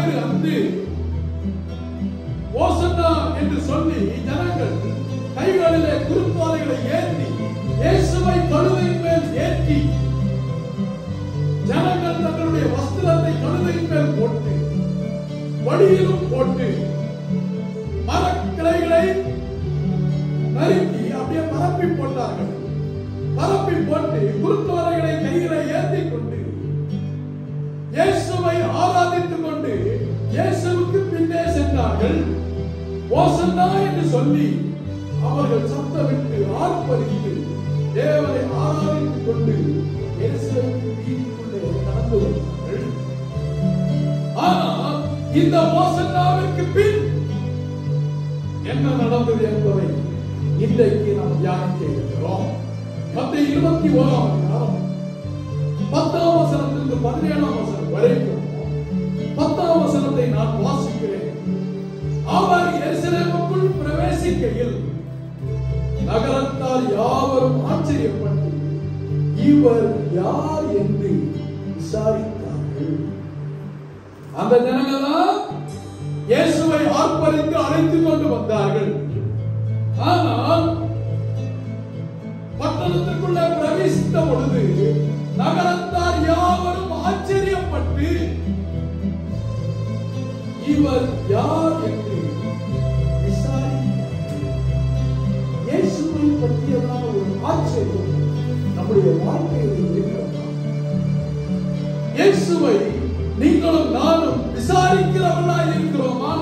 ஞாயிறு அன்று ஓசன்னா என்று சொல்லி ஜனங்கள் கைகளிலே குருப்பாதைகளை ஏற்றி இயேசுவை கழுதையின் மேல் ஏற்றி ஜனங்கள் தங்களுடைய வஸ்திரத்தை கழுதையின் மேல் போட்டு வழியிலும் போட்டு மரக்கிளைகளை நறுக்கி அப்படியே பரப்பி போட்டார்கள் பரப்பி போட்டு குருத்தோலைகளை கையில ஏந்தி கொண்டு இயேசுவை ஆராதித்துக் கொண்டு இயேசுவுக்கு பின்னே சென்றார்கள் ஓசன்னா என்று சொல்லி அவர்கள் சத்தமிட்டு ஆர்ப்பரித்து தேவனை ஆராதித்துக் கொண்டு இயேசுவுக்கு வீதிக்குள்ளே நடந்து வந்தார்கள் ஆனால் இந்த ஓசன்னாவிற்கு பின் என்ன நடந்தது என்பதை இன்றைக்கு நாம் தியானிக்க இருக்கிறோம் மத்த இருபத்தி ஓராம் அதிகாரம் பத்தாம் வசனத்திலிருந்து பதினேழாம் வசனம் வரைக்கும் பத்தாம் வசனத்தை நான் வாசிக்கிறேன் அவர் எருசலேமுக்குள் பிரவேசிக்கையில் நகரத்தால் யாவரும் ஆச்சரியப்பட்டு இவர் யார் என்று விசாரித்தார்கள் அந்த ஜனங்கள்லாம் இயேசுவை ஆர்ப்பரித்து அழைத்துக் கொண்டு வந்தார்கள் ஆனால் பட்டணத்திற்குள்ளே பிரவேசித்த பொழுது நகரத்தார் யாவரும் ஆச்சரியப்பட்டு இவர் யார் என்று விசாரித்தார்கள் இயேசுவை பற்றியதான ஒரு ஆச்சரியம் நம்முடைய வாழ்க்கையில் இருக்கிறதா இயேசுவை நீங்களும் நானும் விசாரிக்கிறவர்களாய் இருக்கிறோமா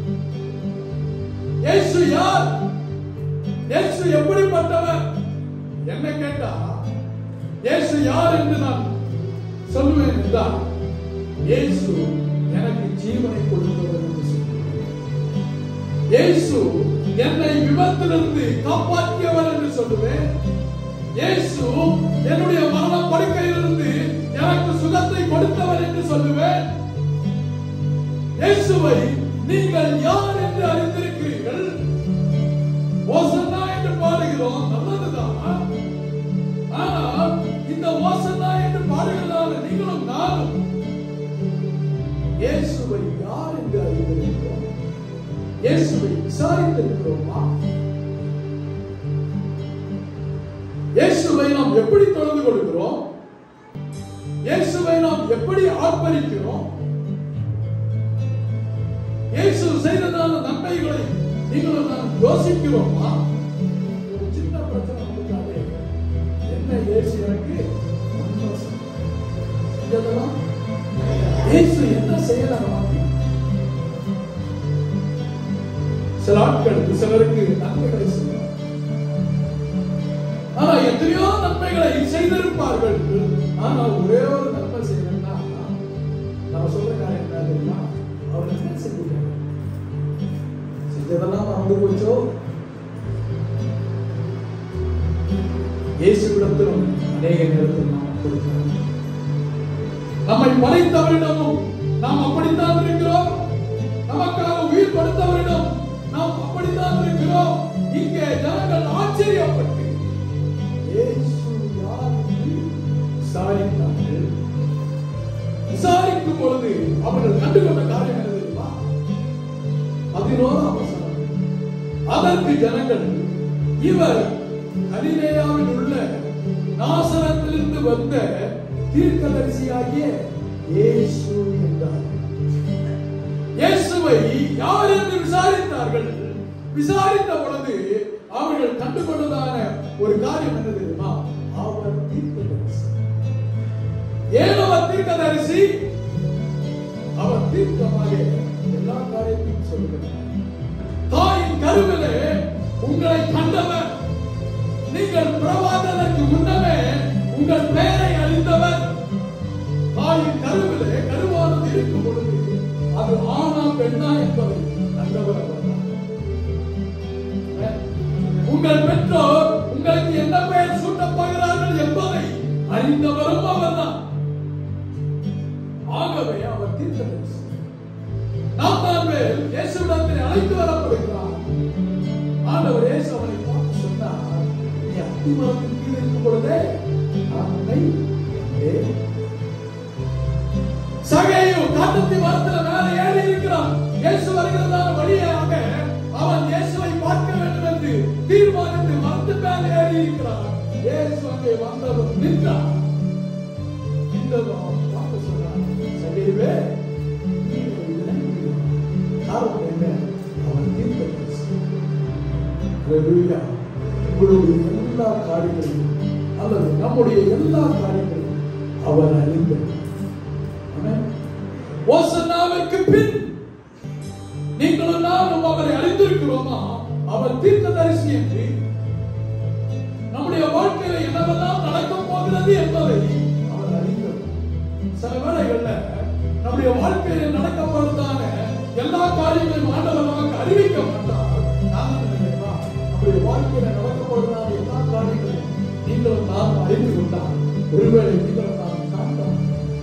இயேசு யார் இயேசு எப்படிப்பட்டவர் என்ன கேட்டா இயேசு யார் என்று நான் சொல்லுவேன் என்றால் இயேசு எனக்கு ஜீவனை கொடுத்தவர் என்று சொல்லுவேன் இயேசு என்னை விபத்திலிருந்து காப்பாற்றியவர் என்று சொல்லுவேன் இயேசு என்னுடைய மரண படுக்கையிலிருந்து எனக்கு சுகத்தை கொடுத்தவர் என்று சொல்லுவேன் இயேசுவை நீங்கள் யார் என்று அறிந்திருக்கிறீர்கள் ஓசன்னா என்று பாடுகிறோம் நல்லதுதான் ஆனால் இந்த ஓசன்னா என்று பாடுகிறதான நீங்களும் நானும் இயேசுவை யார் என்று அறிந்திருக்கிறோம் இயேசுவை விசாரித்திருக்கிறோமா இயேசுவை நாம் எப்படி தொடர்ந்து கொள்கிறோம் இயேசுவை நாம் எப்படி ஆர்ப்பரிக்கிறோம் இயேசு செய்ததான நன்மைகளை நீங்களும் நான் யோசிக்கிறோமா ஒரு சின்ன பிரச்சனை வந்துட்டாலே என்ன இயேசு எனக்கு நன்மை செஞ்சார். செஞ்சதெல்லாம் இயேசு என்ன செய்யறாங்க சில ஆட்களுக்கு சிலருக்கு நன்மைகளை செய்வார் ஆனா எத்தனையோ நன்மைகளை செய்திருப்பார்கள் ஆனால் ஒரே ஒரு நன்மை செய்யணும்னா நம்ம சொல்ற காரியம் என்ன தெரியுமா அவர் என்ன செஞ்சுட்டாங்க செஞ்சதெல்லாம் மறந்து போச்சோ இயேசுவிடத்திலும் அநேக நேரத்தில் நாம் கொடுக்கிறோம் நம்மை படைத்தவரிடமும் நாம் அப்படித்தான் இருக்கிறோம் நமக்காக உயிர் கொடுத்தவரிடம் நாம் அப்படித்தான் இருக்கிறோம் இங்கே ஜனங்கள் ஆச்சரியப்பட்டு இயேசு யார் என்று விசாரித்தார்கள் விசாரிக்கும் பொழுது அவர்கள் கண்டுகொண்ட காரியம் என்ன தெரியுமா பதினோராம் வசனம் அதற்கு ஜனங்கள் இவர் கலிலேயாவில் உள்ள நாசரத்திலிருந்து வந்த தீர்க்கதரிசியாகிய இயேசு என்றார் இயேசுவை யார் என்று விசாரித்தார்கள் விசாரித்த பொழுது அவர்கள் கண்டுகொண்டதான ஒரு காரியம் என்ன தெரியுமா அவர் தீர்க்கதரிசி ஏன் அவர் தீர்க்கதரிசி அவர் தீர்க்கமாக எல்லா காரியத்தையும் சொல்கிறார் தாயின் கருவிலே உங்களை கண்டவர் நீங்கள் பிரவாதனுக்கு முன்னமே உங்கள் பெயரை அறிந்தவர் தாயின் கருவிலே கருவானது இருக்கும் பொழுது அது ஆனா பெண்ணா என்பதை கண்டவர் அவர்தான் உங்கள் பெற்றோர் உங்களுக்கு என்ன பெயர் சூட்டப் போகிறார்கள் என்பதை அறிந்தவரும் அவர்தான் ஆகவே அவர் தீர்க்கதரிசி நாத்தான் மேல் இயேசுவிடத்தில் அழைத்து வரப்படுகிறார் ஆண்டவர் இயேசு அவனை பார்த்து சொன்னார் நீ அத்திமரத்தின் கீழ் இருக்கும் பொழுதே நான் உன்னை கண்டேன்." சகையு காட்டத்தி மரத்துல மேல ஏறி இயேசு வருகிறதான வழியாக அவன் இயேசுவை பார்க்க வேண்டும் என்று தீர்மானித்து மரத்து மேல் ஏறி இருக்கிறான் இயேசு அங்கே வந்தவர் நின்றார் நின்றதும் அவன் பார்த்து சொன்னான் சகேவே நீ ஒரு விலங்கு." காரணம் என்ன அவன் தீர்க்கதரிசி ஹalleluya. உங்களுடைய எல்லா காரியங்களையும் அல்லது நம்முடைய எல்லா காரியங்களையும் அவர் அறிந்தவர் ஆமென். ஓசன்னாவிற்கு பின் நீங்களும் நானும் அவரை அறிந்திருக்கிறோமா அவர் தீர்க்கதரிசி என்று நம்முடைய வாழ்க்கையில என்னவெல்லாம் நடக்கப் போகிறது என்பதை அவர் அறிந்தவர் சில வேளைகள்ல நம்முடைய வாழ்க்கையில நடக்கப்படுறதான எல்லா காரியங்களையும் ஆண்டவர் நமக்கு அறிவிக்க மாட்டார் நாம என்ன தெரியுமா? நம்முடைய வாழ்க்கையில நடக்கப்படுறதான எல்லா காரியங்களையும் நீங்களும் நாம் அறிந்து கொண்டால் ஒருவேளை நீங்களும் நாம் காண்போம்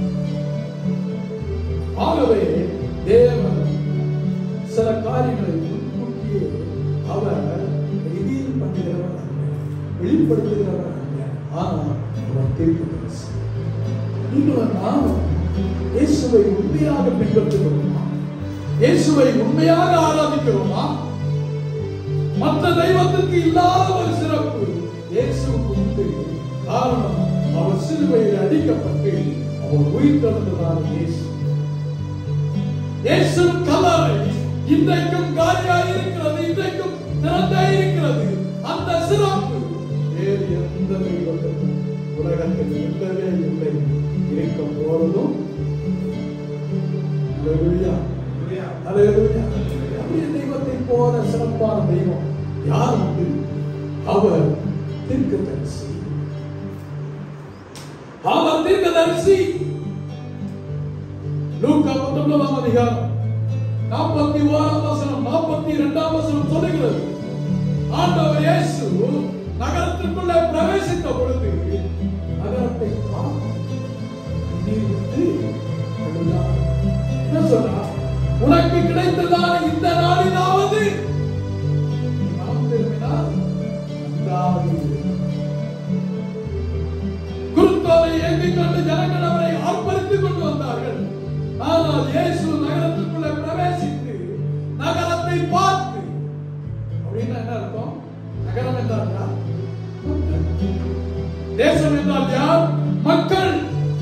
ஆகவே தேவன் சில காரியங்களை முன்கூட்டியே அவர் ரிவீல் பண்ணுகிறவர் அல்ல வெளிப்படுத்துகிறவர் அல்ல ஆனால் அவர் தீர்க்கதரிசி நீங்களும் நானும் இயேசுவை உண்மையாக பின்பற்றுகிறோமா இயேசுவை உண்மையாக ஆராதிக்கிறோமா மற்ற தெய்வத்திற்கு இல்லாத ஒரு சிறப்பு இயேசுவுக்கு உண்டு காரணம் அவர் சிலுவையில் அடிக்கப்பட்டு அவர் உயிர் தந்ததான இயேசு இயேசு கல்லறை இன்றைக்கும் காலியாக இருக்கிறது இன்றைக்கும் திறந்தே இருக்கிறது அந்த சிறப்பு வேறு எந்த தெய்வத்திற்கும் உலகத்தில் இல்லவே இல்லை இருக்க போறதும் Hallelujah. Hallelujah. நம்முடைய தெய்வத்தை போல சிறப்பான தெய்வம் யார் உண்டு அவர் தீர்க்கதரிசி அவர் தீர்க்கதரிசி லூக்கா பத்தொன்பதாம் அதிகாரம் நாற்பத்தி ஓராம் வசனம் நாற்பத்தி இரண்டாம் வசனம் சொல்லுகிறது ஆண்டவர் இயேசு நகரத்திற்குள்ளே பிரவேசித்த பொழுது நகரத்தை பார்த்து கண்ணீர் விட்டு அழுதார். என்ன சொன்னார் உனக்கு கிடைத்ததான இந்த நாளிலாவது நீ மனம் திரும்பினால் நன்றாக இருக்கும். குருத்தோலை ஏந்திக் கொண்டு ஜனங்கள் அவரை ஆர்ப்பரித்துக் கொண்டு வந்தார்கள் ஆனால் இயேசு நகரத்துக்குள்ளே பிரவேசித்து நகரத்தை பார்த்து அப்படின்னா என்ன அர்த்தம் நகரம் என்றால் யார் மக்கள். தேசம் என்றால் யார் மக்கள்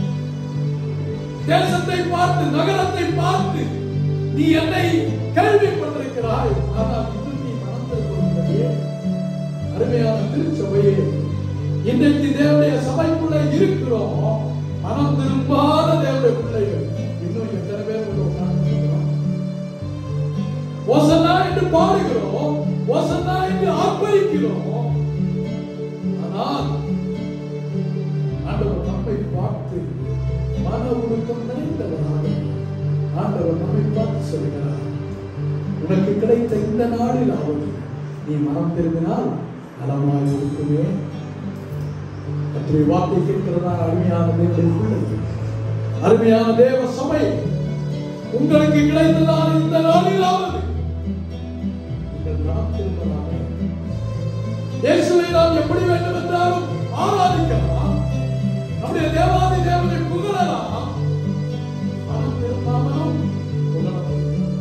தேசத்தை பார்த்து நகரத்தை பார்த்து நீ என்னை கேள்விப்பட்டிருக்கிறாய் ஆனால் இது நீ மனத்தில் கொள்வதையே அருமையான திருச்சபையே இன்றைக்கு தேவனுடைய சபைக்குள்ள இருக்கிறோம் மனம் திரும்பாத தேவனுடைய பிள்ளைகள் இன்னும் எத்தனை பேர் உள்ள உட்கார்ந்திருக்கிறோம்? ஓசன்னா என்று பாடுகிறோம் ஓசன்னா என்று ஆர்ப்பரிக்கிறோம் ஆனால் ஆண்டவர் நம்மை பார்த்து மன ஒழுக்கம் நிறைந்தவராக ஆண்டவர் நம்மை பார்த்து சொல்கிறார் உனக்கு கிடைத்த இந்த நாளில் ஆவது நீ மனம் திரும்பினால் நலமாய் இருக்குமே கத்திரி வார்த்தை கேட்கிறதா அருமையான தேவனுடைய பிள்ளை அருமையான தேவ சபை உங்களுக்கு கிடைத்ததான இந்த நாளிலாவது நீங்கள் மனம் திரும்பலாமே இயேசுவை நாம் எப்படி வேண்டும் என்றாலும் ஆராதிக்கலாம் நம்முடைய தேவாதி தேவனை புகழலாம் மனம் திரும்பாமலும் புகழலாம்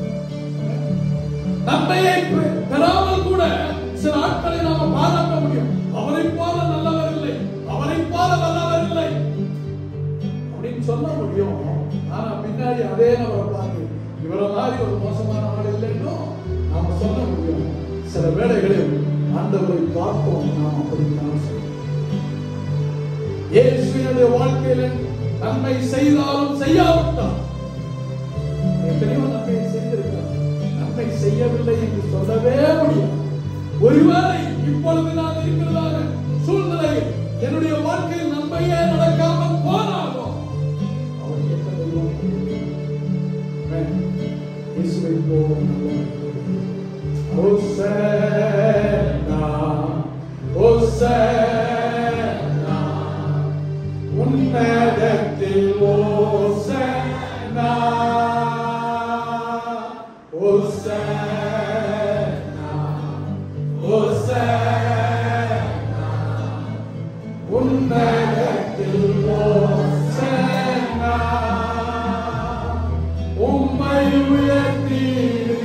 நன்மையை பெ- பெறாமல் கூட சில ஆட்களை நாம பாராட்ட முடியும் அவரை போல நல்லவர் இல்லை அவரை போல நல்லவர் இல்லை அப்படின்னு சொல்ல முடியும் ஆனா பின்னாடி அதே நபரை பார்த்து இவரை மாதிரி ஒரு மோசமான ஆள் இல்லைன்னு நாம சொல்ல முடியும் சில வேளைகளில் ஆண்டவரை பார்ப்போம் நாம் அப்படித்தான் சொல்லுவோம் இயேசுவினுடைய வாழ்க்கையில நன்மை செய்தாலும் செய்யாவிட்டால் எத்தனையோ நன்மை செய்திருக்கிறார் நன்மை செய்யவில்லை என்று சொல்லவே முடியாது ஒருவேளை இப்பொழுது நான் இருக்கிறதான சூழ்நிலையில் என்னுடைய வாழ்க்கையில் நன்மையே நடக்காமல் போனாலும் அவர் கேட்ட தெய்வம் ஆமென். இயேசுவை போல நல்லவர். ஹோசேனா, ஹோசேனா, உன்னதத்தில் ஹோசேனா, ஹோசேனா, ஹோசேனா, உன்னதத்தில் ஹோசேனா, உம்மை உயர்த்திடுவேன்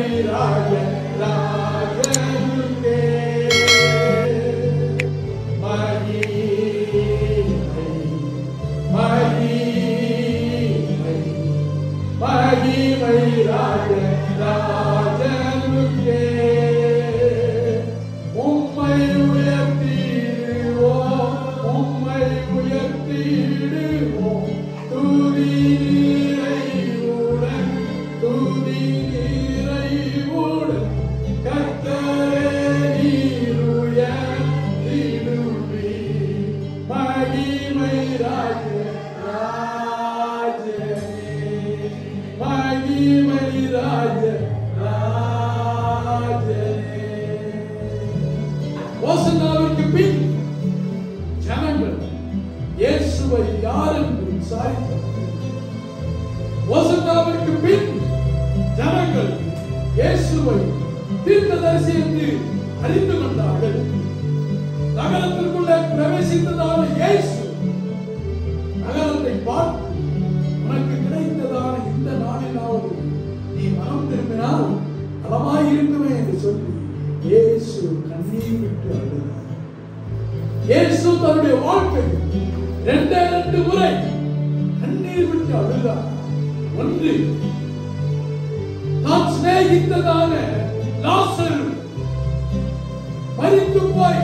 ராஜ ராஜனுக்கே மகிமை மகிமை மகிமை ராஜ ராஜனுக்கே உம்மை உயர்த்திடுவோம் உம்மை உயர்த்திடுவோம் துதி நிறைவுடன் துதி நிறைவுடன் கர்த்தரே நீர் உயர்த்திடுவீர். மகிமை ராஜ ராஜனே மகிமை ராஜ ராஜனே ஓசனாவிற்கு பின் ஜனங்கள் இயேசுவை யார் என்று விசாரித்தார்கள் ஓசனாவிற்கு பின் ஜனங்கள் இயேசுவை தீர்க்கதரிசி என்று அறிந்து கொண்டார்கள் நகரத்திற்குள்ளே பிரவேசித்ததான இயேசு நகரத்தை பார்த்து உனக்கு கிடைத்ததான இந்த நாளிலாவது நீ மனம் திரும்பினால் நலமாயிருக்குமே என்று சொல்லி இயேசு கண்ணீர் விட்டு அழுதார் இயேசு தன்னுடைய வாழ்க்கை ரெண்டே ரெண்டு முறை கண்ணீர் விட்டு அழுதார் ஒன்று தான் சிநேகித்ததான லாசரு மரித்து போய்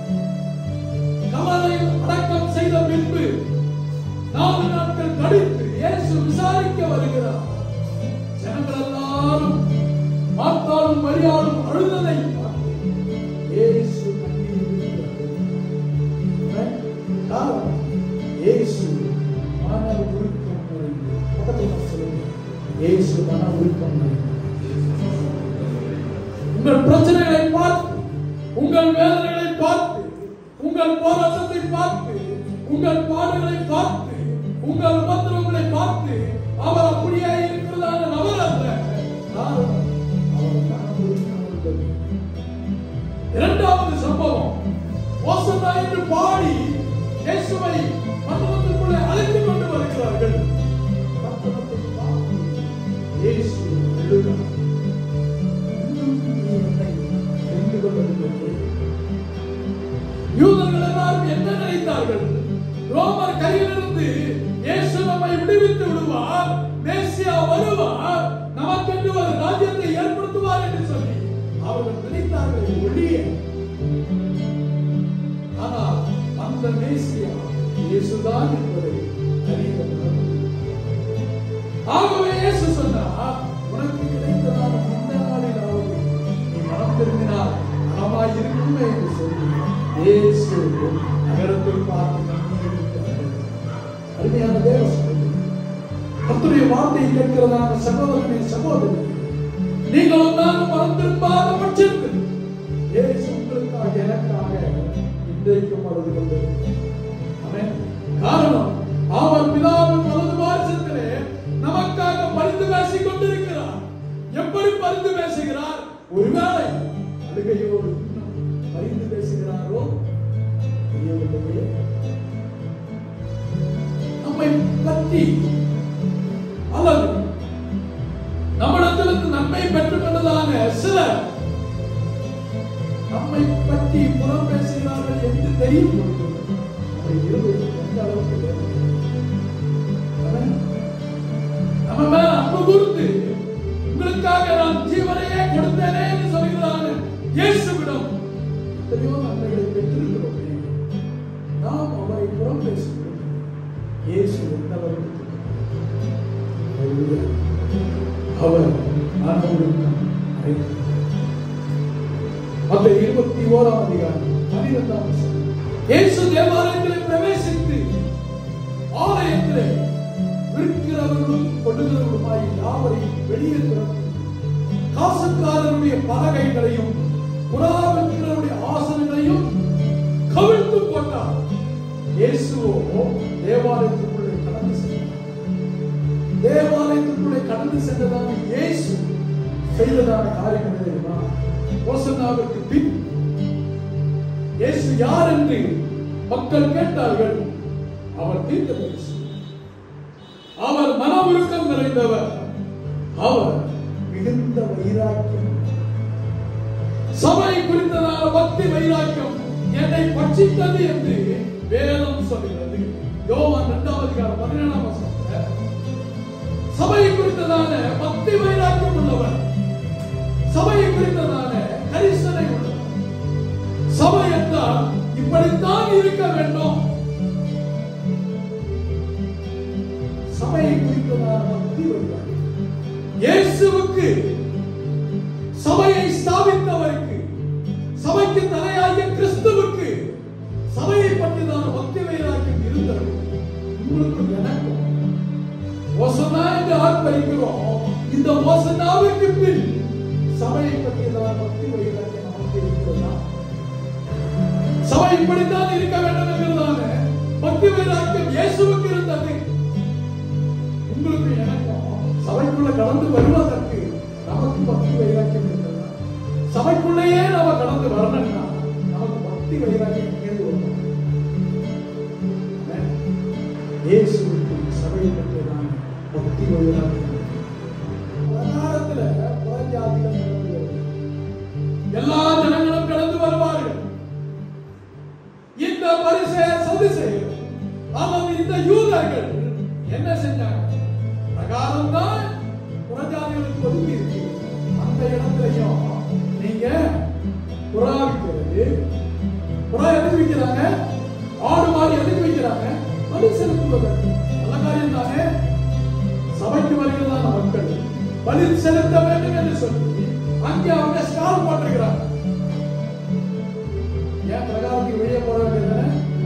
கமலை அடக்கம் செய்த பின்பு நாலு நாட்கள் கழித்து இயேசு விசாரிக்க வருகிறார் ஜனங்கள் எல்லாரும் பார்த்தாலும் மரியாளும் அழுததை பார்த்து இயேசு கண்ணீர் விட்டு அழுதார். காரணம், இயேசு மன உருக்கம் நிறைந்தவர். பக்கத்துல பார்த்து சொல்லுங்க. இயேசு மன உருக்கம் நிறைந்தவர். உங்கள் பிரச்சனைகளை பார்த்து உங்கள் வேதனைகளை பார்த்து உங்கள் போராட்டத்தை பார்த்து உங்கள் பாடுகளை பார்த்து உங்கள் உபத்திரவங்களை பார்த்து அவர் அப்படியே இருக்கிறதான நபர் அல்ல காரணம், அவர் மனம் உருக்கம் உள்ளது. இரண்டாவது சம்பவம் ஓசன்னா என்று பாடி இயேசுவை மண்டபத்திற்குள்ளே அழைத்துக் கொண்டு வருகிறார்கள் பட்டணத்தை பார்த்து இயேசு எழுதார் யூதர்கள் எல்லாரும் என்ன நினைத்தார்கள் ரோமர் கையிலிருந்து இயேசு நம்மை விடுவித்து விடுவார் மேசியா வருவார் நமக்கென்று ஒரு ராஜ்யத்தை ஏற்படுத்துவார் என்று சொல்லி அவர்கள் நினைத்தார்கள் ஒழிய ஆனால் அந்த மேசியா இயேசுதான் என்பதை அறிய மறந்து ஆகவே இயேசு சொன்னார் உனக்கு கிடைத்ததான இந்த நாளிலாவது நீ மனம் திரும்பினால் நலமாய் இருக்குமே என்று சொல்லி இயேசு நகரத்தை பார்த்து கண்ணீர் விட்டு அழுதார். அருமையான தேவ சகோதரரே, கர்த்தருடைய வார்த்தையை கேட்கிறதான சகோதரனே சகோதரி நீங்களும் நானும் மனம் திரும்பாத பட்சத்தில் இயேசு உங்களுக்காக எனக்காக இன்றைக்கும் அழுது கொண்டிருக்கிறார் ஆமென். காரணம் அவர் பிதாவின் வலது வாரிசத்திலே நமக்காக பரிந்து பேசிக் கொண்டிருக்கிறார் எப்படி பரிந்து பேசுகிறார் ஒருவேளை அழுகையோடு இன்னும் பரிந்து பேசுகிறாரோ தெரியவில்லையே நம்மை பற்றி அல்லது நம்மிடத்திலிருந்து நன்மை பெற்றுக் கொண்டதான சிலர் நம்மை பற்றி புறம் பேசுகிறார்கள் என்று தெரியும் பொழுது நம்முடைய இருதயம் எந்த அளவுக்கு வேதனை. ஆமென். நம்ம மேல அன்பு கூர்ந்து உங்களுக்காக நான் ஜீவனையே கொடுத்தேனே என்று சொல்கிறான் இயேசுவிடம் எத்தனையோ நன்மைகளை பெற்றிருக்கிறோமே நாம் அவரை புறம் பேசுகிறோம் இயேசு எந்த அளவுக்கு Hallelujah. அவர் மனஒழுக்கம் அடைந்தார் மத்த இருபத்தி ஓராம் அதிகாரம் பனிரெண்டாம் வசனம். இயேசு தேவாலயத்திலே பிரவேசித்து ஆலயத்திலே விற்கிறவர்களும் கொடுக்கிறவர்களுமாய் யாவரையும் வெளியே துரத்தி காசுக்காரருடைய பலகைகளையும் புறா விற்கிறவருடைய ஆசனங்களையும் கவிழ்த்து போட்டார் இயேசுவோ தேவாலயத்திற்குள்ளே கடந்து சென்றார் தேவாலயத்திற்குள்ளே கடந்து சென்றதான இயேசு செய்ததான காரியம் என்ன தெரியுமா ஓசன்னாவிற்கு பின் இயேசு யார் என்று மக்கள் கேட்டார்கள் அவர் தீர்க்கதரிசி அவர் மனவுருக்கம் நிறைந்தவர் அவர் மிகுந்த வைராக்கியம் சபை குறித்ததான பக்தி வைராக்கியம் என்னை பட்சித்தது என்று வேதம் சொல்கிறது யோவான் இரண்டாவது அதிகாரம் பதினேழாம் வசனத்துல சபை குறித்ததான பக்தி வைராக்கியம் உள்ளவர் சபை குறித்ததான கரிசனை உள்ளவர் சபை என்றால் இப்படித்தான் இருக்க வேண்டும் சபையை குறித்ததான பக்தி வைராக்கியம் இயேசுவுக்கு சபையை ஸ்தாபித்தவருக்கு சபைக்கு தலையாகிய கிறிஸ்துவுக்கு சபையை பற்றிதான பக்தி வைராக்கியம் இருந்தது உங்களுக்கும் எனக்கும் ஓசனா என்று ஆர்ப்பரிக்கிறோம் இந்த ஓசனாவுக்கு பின் சபையை பற்றியதான பக்தி வைராக்கியம் நமக்கு இருக்கிறதா சபை இப்படித்தான் இருக்க வேண்டும் என்கிறதான பக்தி வைராக்கியம் இயேசுவுக்கு இருந்தது உங்களுக்கு எனக்கும் சபைக்குள்ள கடந்து வருவதற்கு நமக்கு பக்தி வைராக்கியம் இருக்கிறதா சபைக்குள்ளேயே நாம கடந்து வரணும்னா நமக்கு பக்தி வைராக்கியம் எங்கேருந்து வரும் ஆமென். இயேசுவுக்கு சபையை பற்றியதான பக்தி வைராக்கியம் பிரகாரத்துல புறஜாதிகள் கடந்து வருவது. எல்லா ஜனங்களும் கடந்து வருவார்கள் இந்த பரிசே சதுசேயர் அல்லது இந்த யூதர்கள் என்ன செஞ்சாங்க பிரகாரம் தான் புறஜாதிகளுக்கு ஒதுக்கி இருக்கு அந்த இடத்துலயும் நீங்க புறா விற்கிறது புறா எதுக்கு விற்கிறாங்க ஆடு மாடு எதுக்கு விற்கிறாங்க பலி செலுத்துவதற்கு நல்ல காரியம் தானே சபைக்கு வருகிறதான மக்கள் பலி செலுத்த வேண்டும் என்று சொல்லி அங்கே அவங்க ஸ்டால் போட்டிருக்கிறாங்க ஏன் பிரகாரத்துக்கு வெளியே போட வேண்டியது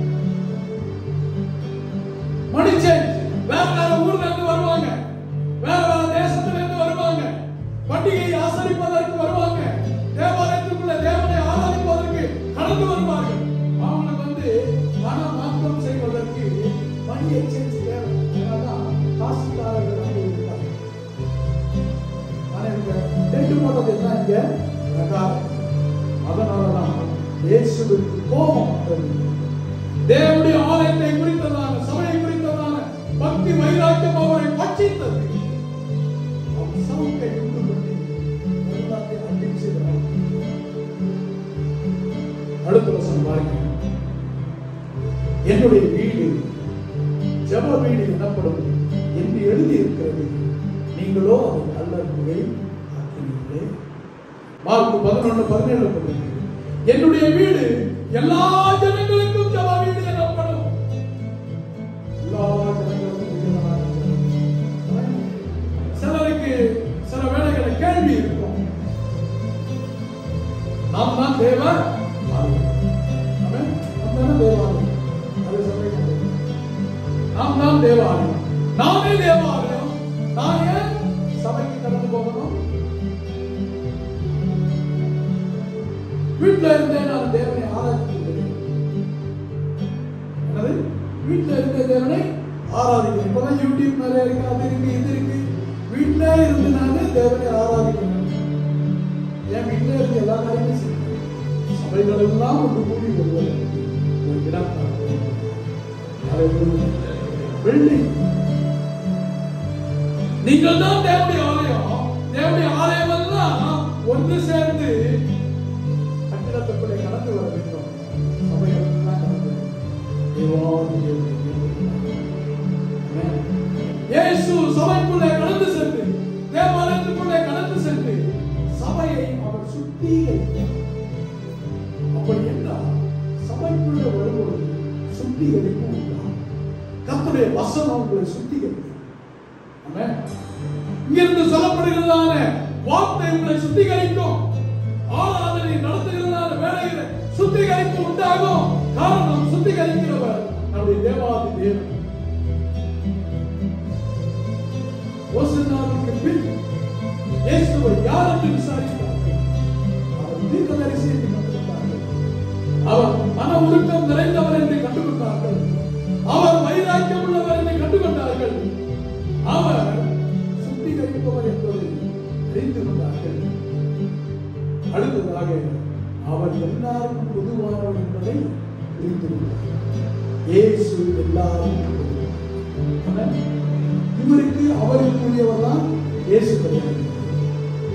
மணி சேஞ்ச் வேற வேற ஊர்ல இருந்து வருவாங்க வேற வேற தேசத்துல இருந்து வருவாங்க பண்டிகையை ஆசரிப்பதற்கு வருவாங்க தேவாலயத்துக்குள்ள தேவனை ஆராதிப்பதற்கு கடந்து வருவார்கள் அவங்களுக்கு வந்து பண மாற்றம் செய்வதற்கு மணி எக்ஸ்சேஞ்ச் தேவை அதனாலதான் காசுக்காரர்கள் அங்கே இருக்காங்க ஆனா இங்க டென்ட் போட்டது என்ன இங்க பிரகாரம் அதனாலதான் இயேசுவுக்கு கோபம் வந்தது தேவனுடைய ஆலயத்தை குறித்ததான சபையை குறித்ததான பக்தி வைராக்கியம் அவரை பட்சித்தது அவர் சவுக்கை உண்டு பண்ணி எல்லாத்தையும் அடிச்சிடுறார் அடுத்த வசனம் பாருங்க என்னுடைய வீடு ஜப வீடு எனப்படும் என்று எழுதி இருக்கிறது நீங்களோ அதை அல்ல ஆக்கினீர்களே மார்க் பதினொன்று பதினேழு படிக்கிறேன். என்னுடைய வீடு எல்லா ஜனங்களுக்கும் ஜப வீடு எனப்படும் எல்லா ஜனங்களுக்கும் வீடுகளாக இருக்கிறது. சிலருக்கு சில வேளைகளில் கேள்வி இருக்கும் நாம் தான் தேவ ஆலயம். ஆமென்? நாம் தானே தேவாலயம். அது சந்தேகம் இல்லை. நாம் தான் தேவாலயம் நானே தேவாலயம் நான் ஏன் சபைக்கு கடந்து போகணும் வீட்டுல இருந்தே நான் தேவனை ஆராதிக்கிறேன் என்னது வீட்டுல இருந்தே தேவனை ஆராதிக்கிறேன் இப்பதான் யூடியூப் நிறைய இருக்கு அது இருக்கு இது இருக்கு வீட்டுல இருந்து நான் தேவனை ஆராதிக்கிறேன் என் வீட்டுல இருந்து எல்லா காரியமும் செய்யணும் சபைகள் எல்லாம் ஒன்று கூடி வருவது ஒரு இடம் பில்டிங் நீங்கள் தான் தேவனுடைய ஆலயம் தேவனுடைய ஆலயம் எல்லாம் ஒன்று சேர்ந்து கட்டிடத்துக்குள்ளே கடந்து வர வேண்டும் சபைகள் எல்லாம் கடந்து வர வேண்டும். தேவாதி தேவனை Amen. இயேசு சபைக்குள்ளே கடந்து சென்று தேவாலயத்துக்குள்ளே கடந்து சென்று சபையை அவர் சுத்திகரித்தார் அப்படி என்றால் சபைக்குள்ளே வரும்பொழுது சுத்திகரிப்பு உண்டாகும் கர்த்தருடைய வசனம் உங்களை சுத்திகரிக்கும் ஆமென். இங்கிருந்து சொல்லப்படுகிறதான வார்த்தை உங்களை சுத்திகரிக்கும் ஆராதனை நடத்துகிறதான வேலைகளை சுத்திகரிப்பு உண்டாகும் காரணம் சுத்திகரிக்கிறவர் நம்முடைய தேவாதி தேவன் ஓசன்னாவுக்கு பின் இயேசுவை யார் என்று விசாரித்தார்கள் அவர் தீர்க்கதரிசி என்று கண்டுகொண்டார்கள் அவர் மன உருக்கம் நிறைந்தவர் என்று கண்டுகொண்டார்கள் அவர் வைராக்கியம் உள்ளவர் என்று கண்டுகொண்டார்கள் அவர் சுத்திகரிப்பவர் என்பதை அறிந்து கொண்டார்கள் அடுத்ததாக அவர் எல்லாருக்கும் பொதுவானவர் என்பதை புரிந்து கொண்டார் இயேசு எல்லாருக்கும் பொதுவானவர். ஆமென். இவருக்கு அவருக்குரியவர் தான் இயேசு கிடையாது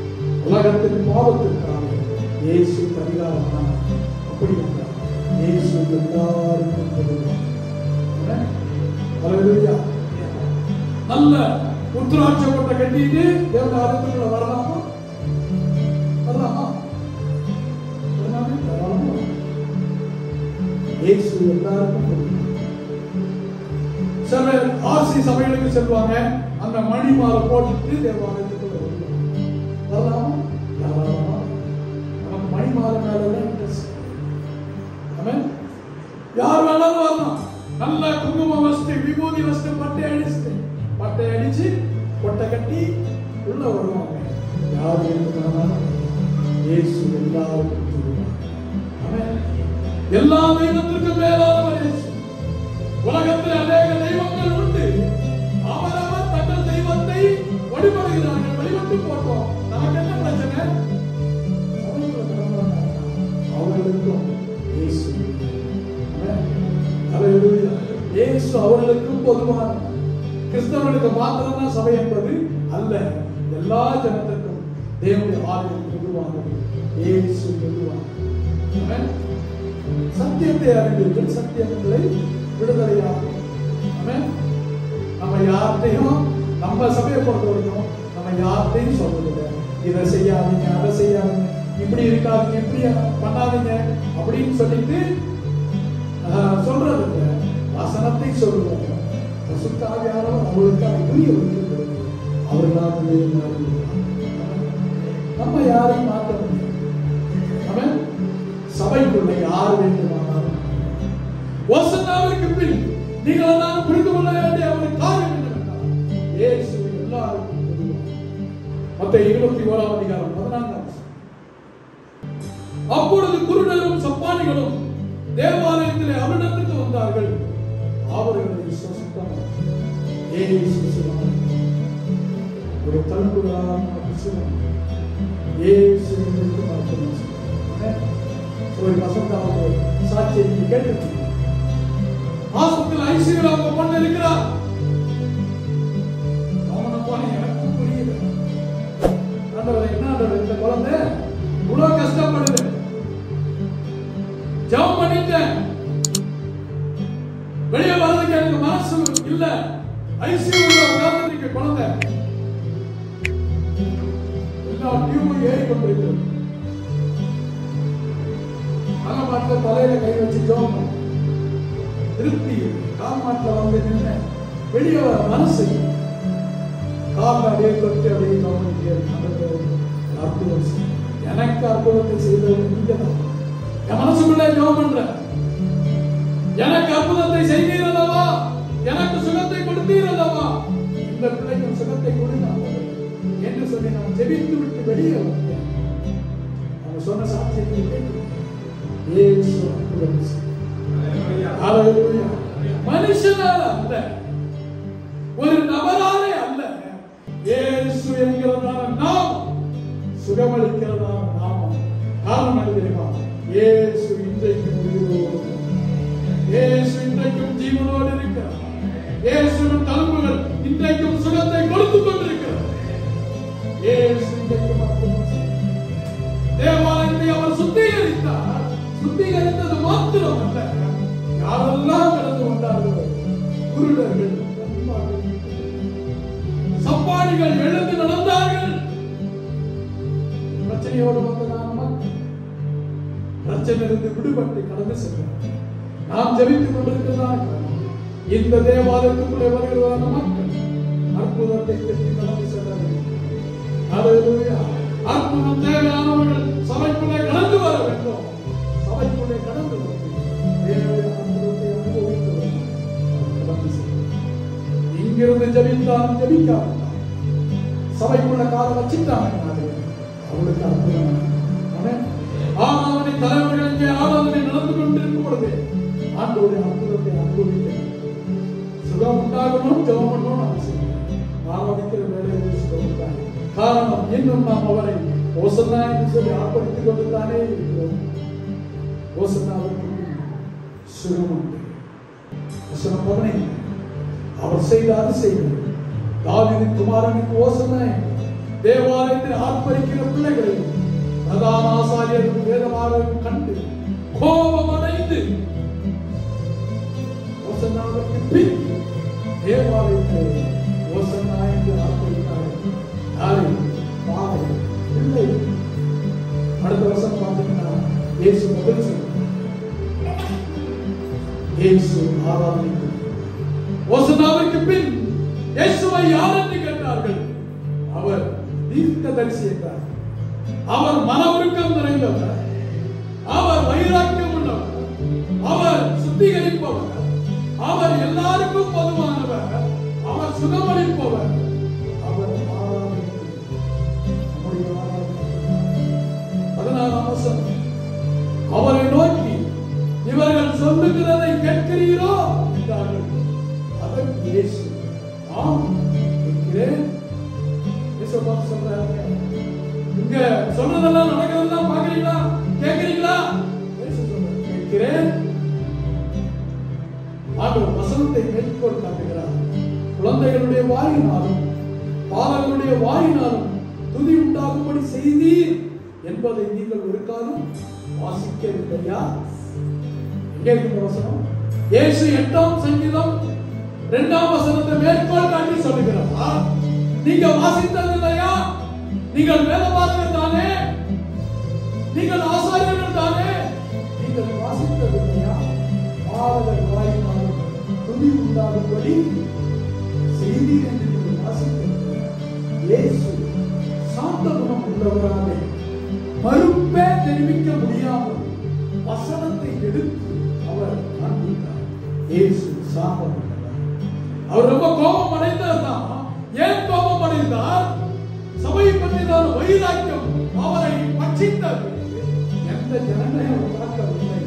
உலகத்தின் பாவத்திற்காக இயேசு பரிகாரமான அப்படி என்றார் இயேசு எல்லாருக்கும் பொதுவாக ஆமென். ஹalleluya. நல்ல உத்ராட்ச கொட்டை கட்டிட்டு தேவன ஆலயத்துக்குள்ள வரலாமா வரலாமா வரலாமே? வரலாமா? இயேசு எல்லாருக்கும் பொதுவாக சில ஆர்சி சபைகளுக்கு செல்வாங்க அந்த மணி மாலை போட்டுட்டு தேவாலயத்துக்குள்ள வருவாங்க வரலாமா தாராளமா நமக்கு மணி மாலை மேல இன்ட்ரெஸ்ட் ஆமென் யார் வேணாலும் வரலாம் நல்ல குங்கும வஸ்து விபூதி வஸ்து பட்டை அடிச்சு பட்டை அடிச்சு கொட்டை கட்டி உள்ள வருவாங்க யார் வேண்டுமானாலும் இயேசு எல்லாருக்கும் சொல்லுவாங்க ஆமென் எல்லா தெய்வத்திற்கும் மேலானவர் இயேசு உலகத்தில் அநேக தெய்வங்கள் உண்டு அவரவர் தங்கள் தெய்வத்தை வழிபடுகிறார்கள் வழிபட்டு போட்டோம் நமக்கு என்ன பிரச்சனை சபைக்குள்ள கிளம்புறாங்க. அவர்களுக்கும் இயேசு ஆமென். ஹalleluya. இயேசு அவர்களுக்கும் பொதுவான கிறிஸ்தவர்களுக்கு மாத்திரம் தான் சபை என்பது அல்ல எல்லா ஜனத்திற்கும் தேவனுடைய ஆலயம் பொதுவானது இயேசு பொதுவானது ஆமென். சத்தியத்தை அறிந்தீர்கள் சத்தியங்களை விடுதலையாகும் ஆமென். நம்ம யார்கிட்டையும் நம்ம சபையை பொறுத்த வரைக்கும் நம்ம யார்கிட்டையும் சொல்றதில்லை இதை செய்யாதீங்க அதை செய்யாதீங்க இப்படி இருக்காதீங்க இப்படி பண்ணாதீங்க அப்படின்னு சொல்லிட்டு ஆஹ், சொல்றது இல்லை வசனத்தை சொல்லுவோம் பசுத்தாவியானவர் அவர்களுக்கு அதை புரிய வைக்கிறது அவர்களாகவே மாறுகிறார். நம்ம யாரையும் மாற்ற முடியும் ஆமென். சபைக்குள்ள யார் வேண்டுமானாலும் ஓசன்னாவிற்கு பின் நீங்கள் எல்லாம் புரிந்து கொள்ள வேண்டிய ஒரு காரியம் என்னவென்றால் இயேசு எல்லாருக்கும் பொதுவானவர். மத்தேயு இருபத்தி ஓராம் அதிகாரம் பதினான்காம் வசனம். அப்பொழுது குருடரும் சப்பானிகளும் தேவாலயத்திலே அவரிடத்துக்கு வந்தார்கள் அவர்களை சுத்தம் இயேசு சொன்னார். ஒரு தழும்புகளால் நமக்கு இயேசு எங்களுக்கு மருத்துவம் செய்தார். ஒரு வசந்தாவது சாட்சியை நீங்க கேட்டிருக்கீங்க ஆஸ்பத்திரியில் ஐசியூல அவங்க பொண்ணு இருக்கிறார் அவனை போல எனக்கும் புரியல ஆண்டவரே என்ன ஆண்டவரே இந்த குழந்தை இவ்வளவு கஷ்டப்படுது ஜெபம் பண்ணிட்டேன் வெளியே வர்றதுக்கு எனக்கு மனசு இல்ல ஐசியூல உட்கார்ந்து குழந்தை எல்லா டியூபும் ஏறி கொண்டிருக்கிறது அகமாட்டில் தலையில கை வச்சு ஜோம் திருப்தி கால்மாட்டில் வந்து நின்று வெளியே வர மனசு கால் அப்படியே தொட்டு அப்படியே கவனிக்க அற்புதம் செய். எனக்கு அற்புதத்தை செய்தது நீங்க தான் என் மனசுக்குள்ளே ஜோம் பண்ற எனக்கு அற்புதத்தை செய்தீர் அல்லவா எனக்கு சுகத்தை கொடுத்தீர் அல்லவா இந்த பிள்ளைக்கு சுகத்தை கொடுங்க என்று சொல்லி நான் ஜெபித்து விட்டு வெளியே வந்தேன் அவங்க சொன்ன சாட்சியத்தை கேட்டு இயேசு அற்புதம் செய்தார். ஹalleluya. மனுஷனால அல்ல ஒரு நபராலே அல்ல இயேசு என்கிறதான நாம் சுகமளிக்கிறதான நாமம் காரணம் என்ன தெரியுமா இயேசு இன்றைக்கும் உயிரோடு இருக்கிறார். இயேசு இன்றைக்கும் ஜீவனோடு இருக்கிறார் இயேசுவின் தழும்புகள் இன்றைக்கும் சுகத்தை கொடுத்து கொண்டிருக்கிறது இயேசு இன்றைக்கும் அற்புதம் செய்கிறார். தேவாலயத்தை அவர் சுத்திகரித்தார் சுத்திகரித்தது மாத்திரம் அல்ல யாரெல்லாம் கடந்து கொண்டார்களோ குருடர்கள் நன்மார்கள், சப்பானிகள் எழுந்து நடந்தார்கள் பிரச்சனையோடு வந்த நாம் மக்கள் பிரச்சனையிலிருந்து விடுபட்டு கடந்து சென்றார் நாம் ஜெபித்துக் கொண்டிருக்கிறதால் இந்த தேவாலயத்துக்குள்ளே வருகிறதான மக்கள் அற்புதத்தை பெற்று கடந்து செல்ல வேண்டும் ஹalleluya. அற்புதம் தேவையானவர்கள் சபைக்குள்ளே கடந்து வர வேண்டும் சபைக்குள்ளே கடந்து வந்து தேவனுடைய அற்புதத்தை அனுபவிக்க வேண்டும் கடந்து செல்ல வேண்டும். இங்கிருந்து ஜெபித்தாலும் ஜெபிக்காவிட்டாலும் சபைக்குள்ள கால வச்சிட்டாங்க அவளுக்கு அற்புதம் ஆமென். ஆராதனை தலைவர்கள் இங்கே ஆராதனை நடந்து கொண்டிருக்கும் பொழுது ஆண்டோடைய அற்புதத்தை அனுபவிக்க வேண்டும். சுகம் உண்டாகணும் ஜெபம் பண்ணணும் அவசியம் ஆராதிக்கிற வேலையில் சுகம் உண்டாகும் காரணம் இன்னும் நாம் அவரை ஓசன்னா என்று சொல்லி ஆர்ப்பரித்துக் கொண்டுதானே இருக்கிறோம் ஓசன்னாவுக்கு சுகம் உண்டு வசனம் பதினைந்து அவர் செய்த அதிசயம் தாவீதின் குமாரனுக்கு ஓசன்னா என்று தேவாலயத்தில் ஆர்ப்பரிக்கிற பிள்ளைகளையும் பிரதான ஆசாரியரும் வேதமாகவும் கண்டு கோபம் அடைந்து ஓசன்னாவுக்கு பின் தேவாலயத்தில் ஓசன்னா என்று ஆர்ப்பரித்தார்கள் யாரு பாவை பிள்ளை அடுத்த வருஷம் பார்த்தீங்கன்னா இயேசு முதல் சொல்றார் இயேசு ஆராதனைக்கு ஓசனாவிற்கு பின் இயேசுவை யார் என்று கேட்டார்கள் அவர் தீர்க்கதரிசி என்றார் அவர் மனவுருக்கம் நிறைந்தவர் அவர் வைராக்கியம் உள்ளவர் அவர் சுத்திகரிப்பவர் அவர் எல்லாருக்கும் பொதுவானவர் அவர் சுகமளிப்பவர் அவர் ஆராதனை நம்முடைய ஆராதனை பதினாறாம் வசனம் அவரை நோக்கி இவர்கள் சொல்லுகிறதை கேட்கிறீரோ என்றார்கள் அதற்கு இயேசு ஆம் கேட்கிறேன் இயேசு பார்த்து சொல்றாங்க இங்க சொல்றதெல்லாம் நடக்கிறதெல்லாம் பாக்குறீங்களா கேட்கிறீங்களா இயேசு சொல்றாரு, கேட்கிறேன் ஆண்டவர் வசனத்தை மேற்கோள் காட்டுகிறார் குழந்தைகளுடைய வாயினாலும் பாலர்களுடைய வாயினாலும் துதி உண்டாகும்படி செய்தீர் என்பதை நீங்கள் ஒரு காலம் வாசிக்கவில்லையா எங்கே இருக்கிற வசனம் இயேசு எட்டாம் சங்கீதம் இரண்டாம் வசனத்தை மேற்கோள் காட்டி சொல்லுகிறார் நீங்க வாசித்தது இல்லையா நீங்கள் வேதபாரகர் தானே நீங்கள் ஆசாரியர்கள் தானே நீங்கள் வாசித்தது இல்லையா பாலகர் வாயினாலும் துதி உண்டாகும்படி செய்தி என்று நீங்கள் வாசித்தது இயேசு சாந்த குணம் உள்ளவராக மறுப்பே தெரிவிக்க முடியாமல் வசனத்தை எடுத்து அவர் காண்பித்தார் இயேசு சாந்த உள்ளவர் அவர் ரொம்ப கோபம் அடைந்தார் தான் ஏன் கோபம் அடைந்தார் சபையை பற்றின வைராக்கியம் அவரை பட்சித்தது எந்த ஜனங்களையும் அவர் பார்க்கவில்லை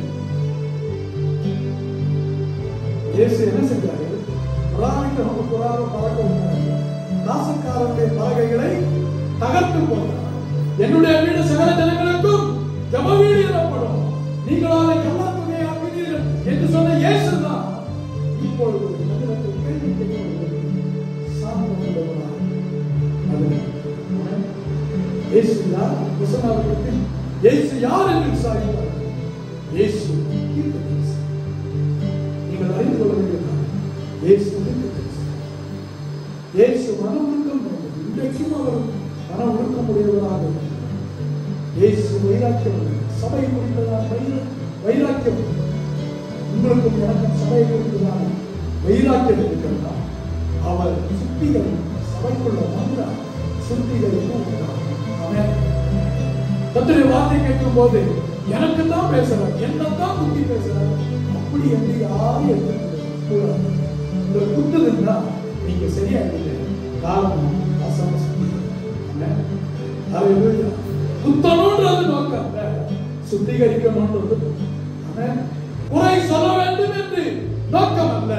இயேசு என்ன செஞ்சாரு புறாவிக்கு ரொம்ப புறாவை பறக்க விட்டாரு காசுக்காரனுடைய பலகைகளை தகர்த்து போட்டார் என்னுடைய வீடு சகல ஜனங்களுக்கும் ஜப வீடு எனப்படும் நீங்கள் அதை கள்ளத்துணையை ஆக்குகிறீர்கள் என்று சொன்ன இயேசு தான் இப்பொழுது ஜனங்களுக்கு கேள்வி கேட்கிறது சாந்தமுள்ளவராய் அது ஆமென். இயேசு யார் கிறிஸ்தவர்களுக்கு பின் இயேசு யார் என்று விசாரித்தார் இயேசு தீர்க்கதரிசி. நீங்கள் அறிந்து கொள்ள வேண்டியது இயேசு தீர்க்கதரிசி. இயேசு மனம் ஒழுக்கம் கொண்டவர். இன்றைக்கும் அவர் மனம் ஒழுக்கம் உடையவராக இருக்கிறார். இயேசு வைராக்கியம் உள்ளவர். சபை குறித்ததான வைர- வைராக்கியம் உங்களுக்கும் எனக்கும் சபை குறித்ததான வைராக்கியம் இருக்கிறதா அவர் சுத்திகள் சபைக்குள்ள வந்தார் சுத்திகளுக்கு உண்டாகும் ஆமென். கர்த்தருடைய வார்த்தை கேட்கும் போது எனக்கு தான் பேசுறார் என்னத்தான் குத்தி பேசுறார் அப்படி என்று யாரும் எடுத்துக்கூடாது இந்த குத்துதுன்னா நீங்க சரியா இல்லை காரணம் வசன சுத்தி ஆமென். ஹalleluya. குத்தணும்ன்றது நோக்கம் அல்ல. சுத்திகரிக்கணும்ன்றது ஆமென். குறை சொல்ல வேண்டும் என்று நோக்கம் அல்ல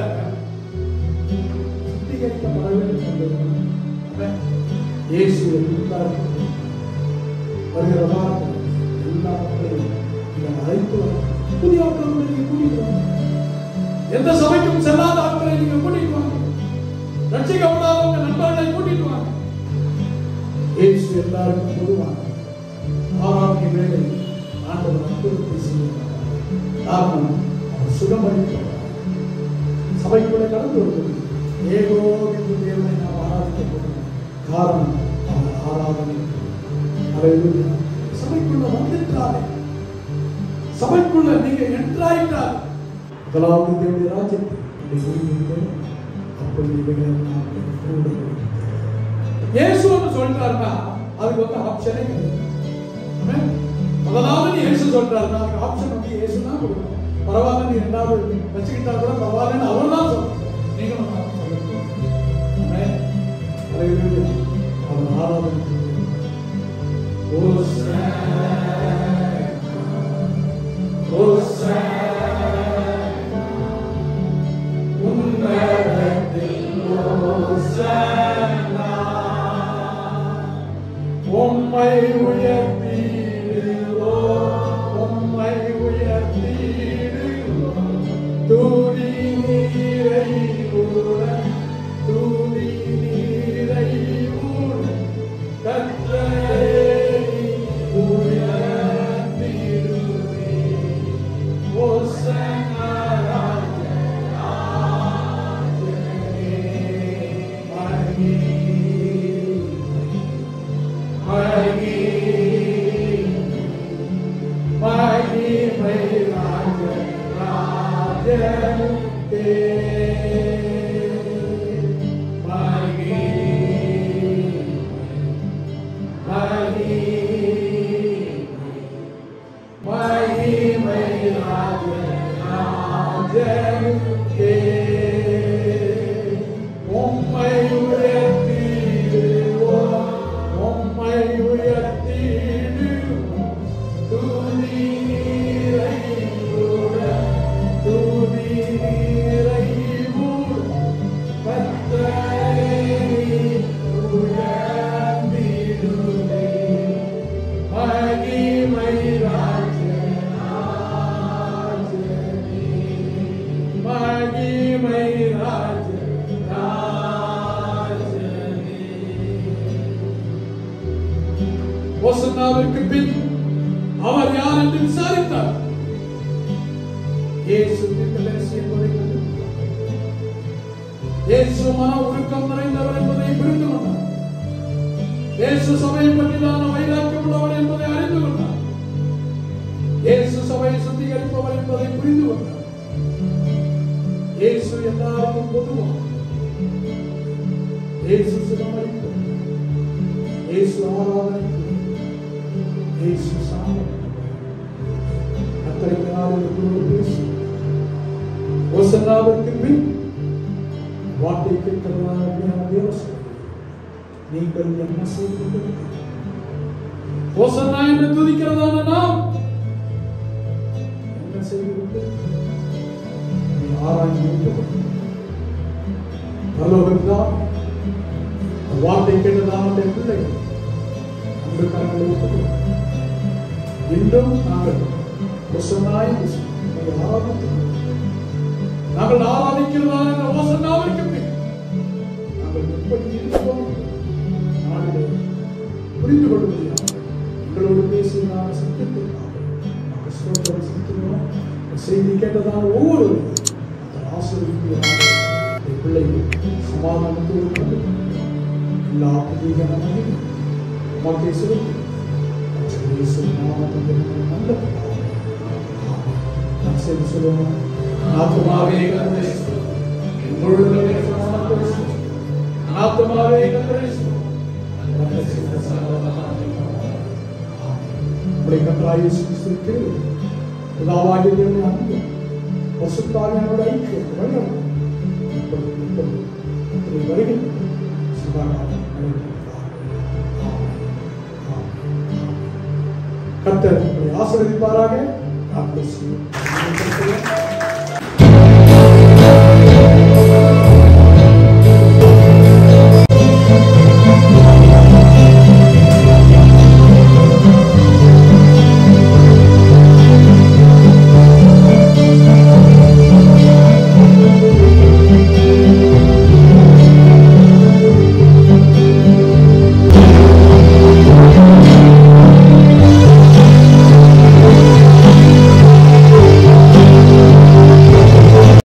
சுத்திகரிக்கப்பட வேண்டும் என்பது ஆமென். இயேசு எல்லாருக்கும் வருகிற வாரத்தில் எல்லா மக்களையும் நீங்கள் அழைத்து வர புதிய ஆட்களை நீங்க கூட்டிட்டு வாங்க எந்த சபைக்கும் செல்லாத ஆட்களை நீங்க கூட்டிட்டு வாங்க ரட்சிக்கப்படாதவங்க நண்பர்களை கூட்டிட்டு வாங்க இயேசு எல்லாருக்கும் பொதுவான ஆறாவது வேலை ஆண்டவர் அற்புதத்தை செய்வார் காரணம் அவர் சுகமளிப்பார் சபைக்குள்ளே கடந்து வருவது ஏகோ என்று தேவனை நாம் ஆராதிக்க போகிறோம் காரணம் அவர் ஆராதனை Hallelujah. சபைக்குள்ள வந்துட்டாரே சபைக்குள்ள நீங்க என்ட்ராயிட்டார் முதலாவது தேவனுடைய ராஜ்யத்தை நீங்கள் அப்படி இவைகளை நாம் கூட இயேசு ஒன்று சொல்றாருன்னா அதுக்கு வந்து ஆப்ஷனே கிடையாது Amen. முதலாவது நீ இயேசு சொல்றாருன்னா அதுக்கு ஆப்ஷன் வந்து இயேசு தான் கொடுக்கணும் பரவாயில்ல நீ ரெண்டாவது வச்சுக்கிட்டா கூட பரவாயில்லன்னு அவர் தான் சொல்லணும் நீங்க நம்ம சொல்லணும் Hallelujah. அவர் ஆராதனை உம்மை உயர்த்தீரோ உம்மை உயர்த்தீரோ தூதி நீரை ஊர தூதி நீரை ஊர கத்த மகிமை ராஜனுக்கே. உம்மை உயர்த்திடுவோம், உம்மை உயர்த்திடுவோம். துதி நிறைவுடன், துதி நிறைவுடன் கர்த்தரை உயர்த்திடுவே. மகிமை ராஜராஜனே. மகிமை ராஜராஜனே. ஓசன்னாவிற்கு பின் அவர் யார் என்று விசாரித்தார் இயேசு தீர்க்கதரிசி என்பதை கண்டுபிடித்தார். இயேசு மன உருக்கம் நிறைந்தவர் என்பதை புரிந்து கொண்டார் இயேசு சபையை பற்றிதான வைராக்கியம் உள்ளவர் என்பதை அறிந்து கொண்டார் இயேசு சபையை சுத்திகரிப்பவர் என்பதை புரிந்து கொண்டார் இயேசு எல்லாருக்கும் பொதுவாக இயேசு சுகமளிப்பு இயேசு ஆராதனைக்கு இயேசு சாமம் அத்தகைய நாளில் பேசி ஓசன்னாவிற்கு பின் வார்த்தை கேட்கிறதான தேவசம் நீங்கள் என்ன செய்வீர்கள் ஓசன்னா என்று துதிக்கிறதான நாம் என்ன செய்வீர்கள் நீ ஆராய்ந்து வைக்கப்படும் பரலோகம்தான் வார்த்தை கேட்டதான அந்த பிள்ளைகள் அன்று கரங்களை ஒப்புக்கொள்ளும். இன்றும் நாங்கள் ஓசன்னாய் உங்களை ஆராதிக்கிறோம் நாங்கள் ஆராதிக்கிறதான இந்த ஓசன்னாவிற்கு பின் நாங்கள் எப்படி இருக்கிறோம் நாளிலே புரிந்து கொள்வதில்லை எங்களோடு பேசியதான சத்தியத்திற்காக நாங்கள் ஸ்தோத்திரம் செலுத்துகிறோம் இந்த செய்தி கேட்டதான ஒவ்வொருவரும் அந்த ஆசிரியர்களாக என் பிள்ளைகள் சமாதானத்தோடு கொண்டு எல்லா புதியகனமையும் மக்கள் செலுத்தி இயேசு நாமத்தில் நல்ல பிதாவே. ஆமென். நான் செய்து சொல்லுவோம் ஆத்மாவே கர்த்தரை ஸ்தோத்திரம். என் முழு கர்த்தரை ஸ்தோத்திரம். ஆத்மாவே கர்த்தரை ஸ்தோத்திரம். கர்த்தர் செய்த சகல உபகாரங்களுக்காக. ஆமென். நம்முடைய கர்த்தராகிய இயேசு கிறிஸ்துவுக்கு பிதாவாகிய தேவனுடைய அன்பு பரிசுத்தாவியானோட ஐக்கியம் வழிநடத்தும். இப்பொழுது இப்பொழுது கர்த்தருடைய வருகை சதாகாலம் நடைபெறுவதாக. ஆமென். ஆமென். கர்த்தர் உங்களை ஆசீர்வதிப்பாராக God bless you.